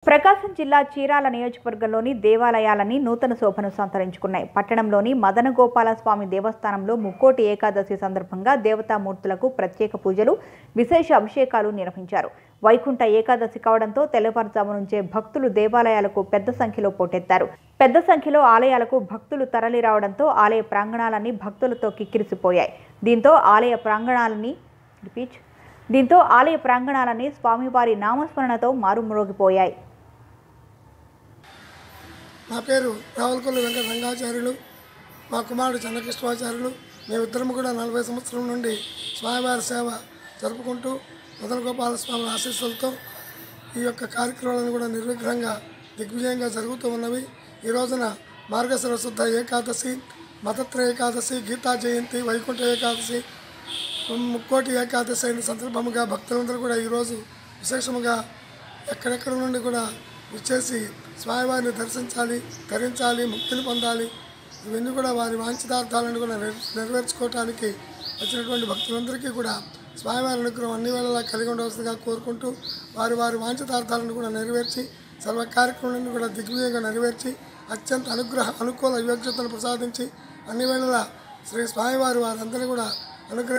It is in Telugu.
ప్రకాశం జిల్లా చీరాల నియోజకవర్గంలోని దేవాలయాలని నూతన శోభను సంతరించుకున్నాయి పట్టణంలోని మదన గోపాల స్వామి దేవస్థానంలో ముక్కోటి ఏకాదశి సందర్భంగా దేవతామూర్తులకు ప్రత్యేక పూజలు విశేష అభిషేకాలు నిర్వహించారు వైకుంఠ ఏకాదశి కావడంతో తెల్లవారుజాము నుంచే భక్తులు దేవాలయాలకు పెద్ద సంఖ్యలో పోటెత్తారు పెద్ద సంఖ్యలో ఆలయాలకు భక్తులు తరలి రావడంతో ఆలయ ప్రాంగణాలన్నీ భక్తులతో కిక్కిరిసిపోయాయి దీంతో ఆలయ ప్రాంగణాలని రిపీట్ దీంతో ఆలయ ప్రాంగణాలన్నీ స్వామివారి నామస్మరణతో మారుమ్రోగిపోయాయి నా పేరు రావులకొల్లు వెంకట రంగాచార్యులు మా కుమారుడు చంద్రకృష్ణాచార్యులు మేమిద్దరం కూడా నలభై సంవత్సరం నుండి స్వామివారి సేవ జరుపుకుంటూ మదన గోపాల స్వామి ఆశీస్సులతో ఈ యొక్క కార్యక్రమాలను కూడా నిర్విఘ్నంగా దిగ్విజయంగా జరుగుతూ ఉన్నవి ఈ రోజున మార్గశిర శుద్ధ ఏకాదశి మతత్ర ఏకాదశి గీతా జయంతి వైకుంఠ ఏకాదశి ముక్కోటి ఏకాదశి అయిన సందర్భముగా భక్తులందరూ కూడా ఈరోజు విశేషముగా ఎక్కడెక్కడ నుండి కూడా విచ్చేసి స్వామివారిని దర్శించాలి ధరించాలి ముక్తిని పొందాలి ఇవన్నీ కూడా వారి వాంఛితార్థాలను కూడా నెర- నెరవేర్చుకోవటానికి వచ్చినటువంటి భక్తులందరికీ కూడా స్వామివారి అనుగ్రహం అన్ని వేళలా కలిగి ఉండవలసిందిగా కోరుకుంటూ వారి వారి వాంఛితార్థాలను కూడా నెరవేర్చి సర్వ కార్యక్రమాలను కూడా దిగ్విజయంగా నెరవేర్చి అత్యంత అనుగ్రహ అనుకూల యోగ్యతను ప్రసాదించి అన్ని వేళలా శ్రీ స్వామివారి వారందరినీ కూడా అనుగ్రహ